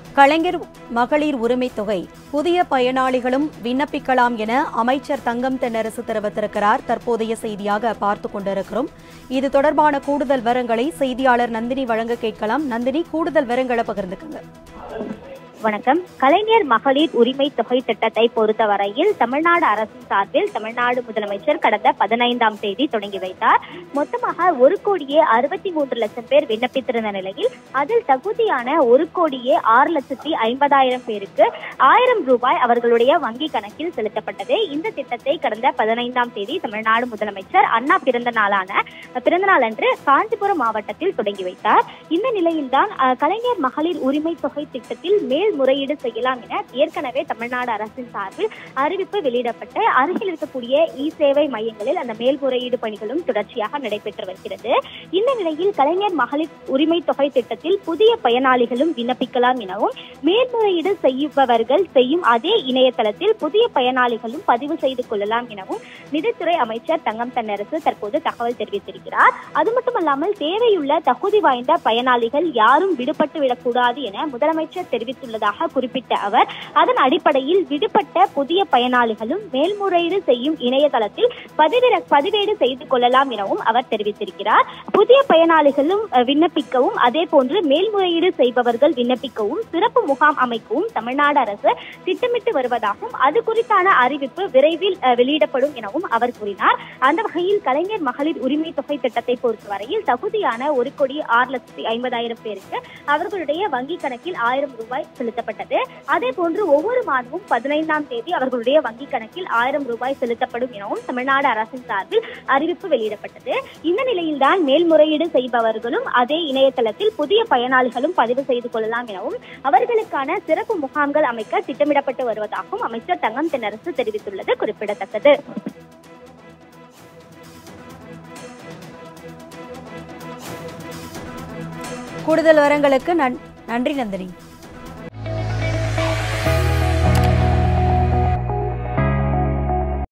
கலைஞர் மகளிர் உரிமைத் தொகை புதிய பயனாளிகளும் விண்ணப்பிக்கலாம் என அமைச்சர் தங்கம் தென்னரசு தெரிவித்திருக்கிறார் தற்போதைய செய்தியாக பார்த்துக் கொண்டிருக்கிறோம் இது தொடர்பான கூடுதல் விவரங்களை செய்தியாளர் நந்தினி வழங்க கேட்கலாம் நந்தினி கூடுதல் விவரங்களை பகிர்ந்துக்குங்க வணக்கம் கலைஞர் மகளிர் உரிமை தொகை திட்டத்தை பொறுத்தவரையில் தமிழ்நாடு அரசின் சார்பில் தமிழ்நாடு முதலமைச்சர் கடந்த பதினைந்தாம் தேதி தொடங்கி வைத்தார் மொத்தமாக ஒரு கோடியே அறுபத்தி மூன்று லட்சம் பேர் விண்ணப்பித்திருந்த நிலையில் அதில் தகுதியான ஒரு கோடியே ஆறு லட்சத்தி ஐம்பதாயிரம் பேருக்கு ஆயிரம் ரூபாய் அவர்களுடைய வங்கி கணக்கில் செலுத்தப்பட்டது இந்த திட்டத்தை கடந்த பதினைந்தாம் தேதி தமிழ்நாடு முதலமைச்சர் அண்ணா பிறந்த நாளான பிறந்த நாள் அன்று காஞ்சிபுரம் மாவட்டத்தில் தொடங்கி வைத்தார் இந்த நிலையில்தான் அஹ், கலைஞர் மகளிர் உரிமை தொகை திட்டத்தில் மேல்முறையீடு செய்யலாம் என ஏற்கனவே தமிழ்நாடு அரசின் சார்பில் அறிவிப்பு வெளியிடப்பட்டு அருகில் இருக்கக்கூடிய இ சேவை மையங்களில் அந்த மேல்முறையீடு பணிகளும் தொடர்ச்சியாக நடைபெற்று வருகிறது இந்த நிலையில் கலைஞர் மகளிர் உரிமை தொகை திட்டத்தில் புதிய பயனாளிகளும் விண்ணப்பிக்கலாம் எனவும் மேல்முறையீடு செய்பவர்கள் செய்யும் அதே இணையதளத்தில் புதிய பயனாளிகளும் பதிவு செய்து கொள்ளலாம் எனவும் நிதித்துறை அமைச்சர் தங்கம் தென்னரசு தற்போது தகவல் தெரிவித்திருக்கிறார் அது மட்டுமல்லாமல் தேவையுள்ள தகுதி வாய்ந்த பயனாளிகள் யாரும் விடுபட்டு விடக்கூடாது என முதலமைச்சர் தெரிவித்துள்ளதாக குறிப்பிட்ட அவர் அதன் அடிப்படையில் விடுபட்ட புதிய பயனாளிகளும் மேல்முறையீடு செய்யும் இணையதளத்தில் பதிவிற பதிவேடு செய்து கொள்ளலாம் எனவும் அவர் தெரிவித்திருக்கிறார் புதிய பயனாளிகளும் அஹ், விண்ணப்பிக்கவும் அதே போன்று மேல்முறையீடு செய்பவர்கள் விண்ணப்பிக்கவும் சிறப்பு முகாம் அமைக்கவும் தமிழ்நாடு அரசு திட்டமிட்டு வருவதாகவும் அது குறித்தான அறிவிப்பு விரைவில் அஹ், வெளியிடப்படும் எனவும் அவர் கூறினார் அந்த வகையில் கலைஞர் மகளிர் உரிமை தொகை திட்டத்தை பொறுத்தவரையில் தகுதியான ஒரு கோடி ஆறு லட்சத்தி ஐம்பதாயிரம் பேருக்கு அவர்களுடைய வங்கி கணக்கில் ஆயிரம் ரூபாய் செலுத்தப்பட்டது அதே போன்று ஒவ்வொரு மாதமும் பதினைந்தாம் தேதி அவர்களுடைய வங்கி கணக்கில் ஆயிரம் ரூபாய் செலுத்தப்படும் எனவும் தமிழ்நாடு அரசின் சார்பில் அறிவிப்பு வெளியிடப்பட்டது இந்த நிலையில்தான் மேல்முறையீடு செய்பவர்களும் அதே இணையதளத்தில் புதிய பயனாளிகளும் பதிவு செய்து கொள்ளலாம் எனவும் அவர்களுக்கான சிறப்பு முகாம்கள் அமைக்க திட்டமிடப்பட்டு வருவதாகவும் அமைச்சர் தங்கம் தென்னரசு தெரிவித்துள்ளது குறிப்பிடத்தக்கது கூடுதல் விவரங்களுக்கு நன்- நன்றி நந்தினி